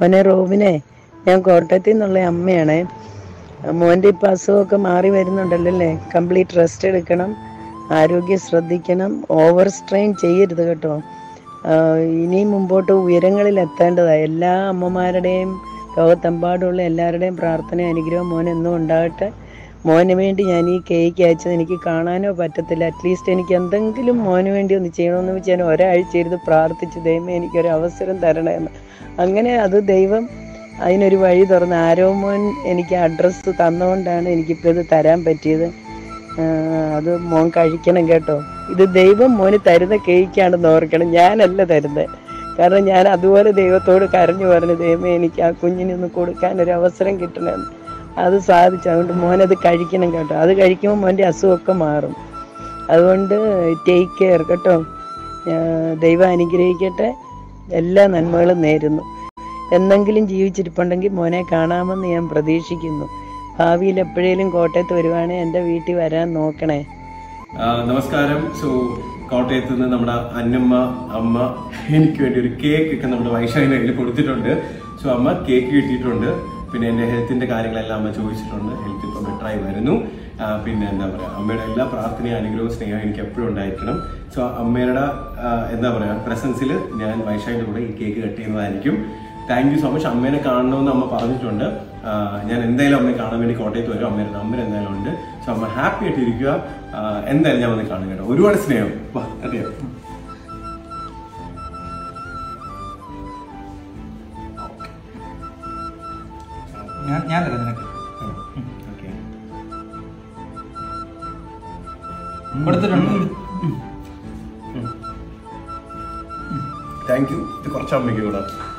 മോനെ റോബിനെ ഞാൻ കോട്ടയത്തിൽ നിന്നുള്ള അമ്മയാണേ മോൻ്റെ ഇപ്പം അസുഖമൊക്കെ മാറി വരുന്നുണ്ടല്ലോ അല്ലേ കംപ്ലീറ്റ് റെസ്റ്റ് എടുക്കണം ആരോഗ്യം ശ്രദ്ധിക്കണം ഓവർ സ്ട്രെയിൻ ചെയ്യരുത് കേട്ടോ ആഹ് ഇനിയും മുമ്പോട്ട് ഉയരങ്ങളിൽ എത്തേണ്ടതാണ് എല്ലാ അമ്മമാരുടെയും ലോകത്തെമ്പാടുള്ള എല്ലാവരുടെയും പ്രാർത്ഥന അനുഗ്രഹം മോൻ എന്നും ഉണ്ടാകട്ടെ മോന് വേണ്ടി ഞാൻ ഈ കേക്ക് അയച്ചത് എനിക്ക് കാണാനോ പറ്റത്തില്ല അറ്റ്ലീസ്റ്റ് എനിക്ക് എന്തെങ്കിലും മോന് വേണ്ടി ഒന്ന് ചെയ്യണമെന്ന് വെച്ച് ഞാൻ ഒരാഴ്ച ഇരുന്ന് പ്രാർത്ഥിച്ചു ദൈവമേ എനിക്കൊരു അവസരം തരണമെന്ന് അങ്ങനെ അത് ദൈവം അതിനൊരു വഴി തുറന്ന് ആരോ മോൻ എനിക്ക് അഡ്രസ്സ് തന്നുകൊണ്ടാണ് എനിക്കിപ്പോൾ ഇത് തരാൻ പറ്റിയത് ആ, അത് മോൻ കഴിക്കണം കേട്ടോ ഇത് ദൈവം മോന് തരുന്ന കേക്കാണെന്ന് ഓർക്കണം ഞാനല്ല തരുന്നത് കാരണം ഞാൻ അതുപോലെ ദൈവത്തോട് കരഞ്ഞു പറഞ്ഞു ദൈവമേ എനിക്ക് ആ കുഞ്ഞിനൊന്ന് കൊടുക്കാൻ ഒരു അവസരം കിട്ടണമെന്ന് അത് സാധിച്ചു അതുകൊണ്ട് മോനത് കഴിക്കണം കേട്ടോ അത് കഴിക്കുമ്പോൾ മോൻ്റെ അസുഖമൊക്കെ മാറും അതുകൊണ്ട് ടേക്ക് കെയർ കേട്ടോ ആ, ദൈവം അനുഗ്രഹിക്കട്ടെ എല്ലാ നന്മകളും നേരുന്നു എന്നെങ്കിലും ജീവിച്ചിരിപ്പുണ്ടെങ്കിൽ മോനെ കാണാമെന്ന് ഞാൻ പ്രതീക്ഷിക്കുന്നു ഭാവിയിൽ എപ്പോഴേലും കോട്ടയത്ത് വരുവാണെങ്കിൽ എൻ്റെ വീട്ടിൽ വരാൻ നോക്കണേ ആ, നമസ്കാരം സോ കോട്ടയത്ത് നിന്ന് നമ്മുടെ അന്നമ്മ അമ്മ എനിക്ക് വേണ്ടി ഒരു കേക്ക് ഒക്കെ നമ്മുടെ വൈശാഖിന്റെ കയ്യിൽ കൊടുത്തിട്ടുണ്ട് സോ അമ്മ കേക്ക് കിട്ടിയിട്ടുണ്ട് പിന്നെ എന്റെ ഹെൽത്തിന്റെ കാര്യങ്ങളെല്ലാം അമ്മ ചോദിച്ചിട്ടുണ്ട് ഹെൽത്ത് ഇപ്പൊ ബെറ്റർ ആയി വരുന്നു ആ, പിന്നെ എന്താ പറയാ അമ്മയുടെ എല്ലാ പ്രാർത്ഥനയും അനുഗ്രഹവും സ്നേഹവും എനിക്ക് എപ്പോഴും ഉണ്ടായിരിക്കണം സോ അമ്മയുടെ ആ, എന്താ പറയാ പ്രസൻസിൽ ഞാൻ വൈശാഖിന്റെ കൂടെ ഈ കേക്ക് കട്ട് ചെയ്യുന്നതായിരിക്കും താങ്ക് യു സോ മച്ച് അമ്മേനെ കാണണമെന്ന് അമ്മ പറഞ്ഞിട്ടുണ്ട് ആ, ഞാൻ എന്തായാലും അമ്മയെ കാണാൻ വേണ്ടി കോട്ടയത്ത് വരും അമ്മയുടെ നമ്പർ എന്തായാലും ഉണ്ട് സോ അമ്മ ഹാപ്പി ആയിട്ട് ഇരിക്കുക ആ, എന്തായാലും ഞാൻ വന്ന് കാണും കേട്ടോ ഒരുപാട് സ്നേഹം വാ അറിയാം ഞാൻ ഞാൻ തരാം നിനക്ക് ഓക്കെ കൊടുത്തിട്ടുണ്ട് താങ്ക് യു ഇത് കുറച്ച് അമ്മയ്ക്ക് കൂടെ